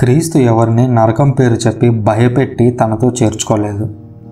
క్రీస్తు ఎవరిని నరకం పేరు చెప్పి భయపెట్టి తనతో చేర్చుకోలేదు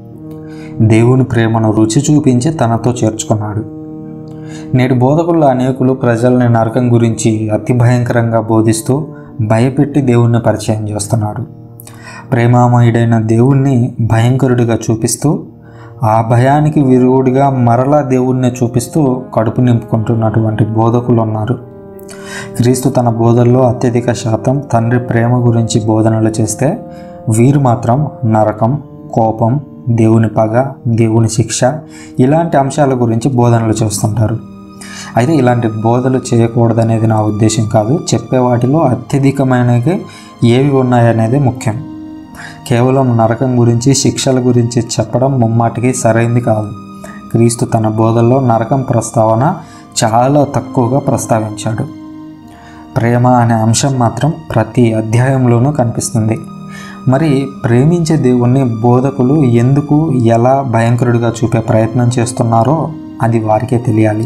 దేవుని ప్రేమను రుచి చూపించి తనతో చేర్చుకున్నాడు నేటి బోధకుల్లో అనేకులు ప్రజల్ని నరకం గురించి అతి భయంకరంగా బోధిస్తూ భయపెట్టి దేవుణ్ణి పరిచయం చేస్తున్నాడు ప్రేమామయుడైన దేవుణ్ణి భయంకరుడిగా చూపిస్తూ ఆ భయానికి విరుగుడిగా మరలా దేవుణ్ణి చూపిస్తూ కడుపు నింపుకుంటున్నటువంటి బోధకులు ఉన్నారు క్రీస్తు తన బోధల్లో అత్యధిక శాతం తండ్రి ప్రేమ గురించి బోధనలు చేస్తే వీరు మాత్రం నరకం కోపం దేవుని పగ దేవుని శిక్ష ఇలాంటి అంశాల గురించి బోధనలు చేస్తుంటారు అయితే ఇలాంటి బోధలు చేయకూడదనేది నా ఉద్దేశం కాదు చెప్పే వాటిలో అత్యధికమైనవి ఏవి ఉన్నాయనేది ముఖ్యం కేవలం నరకం గురించి శిక్షల గురించి చెప్పడం ముమ్మాటికి సరైంది కాదు క్రీస్తు తన బోధల్లో నరకం ప్రస్తావన చాలా తక్కువగా ప్రస్తావించాడు ప్రేమ అనే అంశం మాత్రం ప్రతి అధ్యాయంలోనూ కనిపిస్తుంది మరి ప్రేమించే దేవుణ్ణి బోధకులు ఎందుకు ఎలా భయంకరుడిగా చూపే ప్రయత్నం చేస్తున్నారో అది వారికే తెలియాలి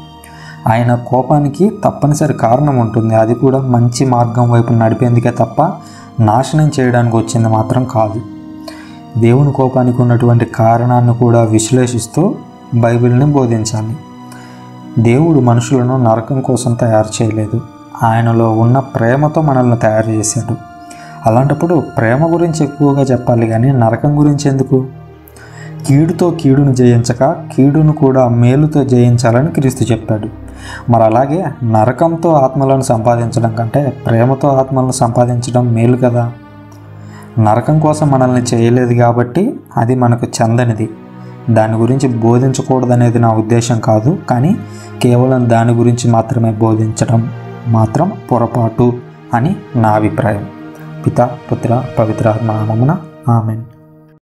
ఆయన కోపానికి తప్పనిసరి కారణం ఉంటుంది అది కూడా మంచి మార్గం వైపు నడిపేందుకే తప్ప నాశనం చేయడానికి వచ్చింది మాత్రం కాదు దేవుని కోపానికి ఉన్నటువంటి కారణాన్ని కూడా విశ్లేషిస్తూ బైబిల్ని బోధించాలి దేవుడు మనుషులను నరకం కోసం తయారు చేయలేదు ఆయనలో ఉన్న ప్రేమతో మనల్ని తయారు చేశాడు అలాంటప్పుడు ప్రేమ గురించి ఎక్కువగా చెప్పాలి కానీ నరకం గురించి ఎందుకు కీడుతో కీడును జయించక కీడును కూడా మేలుతో జయించాలని క్రీస్తు చెప్పాడు మరి అలాగే నరకంతో ఆత్మలను సంపాదించడం కంటే ప్రేమతో ఆత్మలను సంపాదించడం మేలు కదా నరకం కోసం మనల్ని చేయలేదు కాబట్టి అది మనకు చెందనిది దాని గురించి బోధించకూడదనేది నా ఉద్దేశం కాదు కానీ కేవలం దాని గురించి మాత్రమే బోధించడం మాత్రం పొరపాటు అని నా అభిప్రాయం పిత పుత్ర పవిత్రాత్మ నామమున ఆమెన్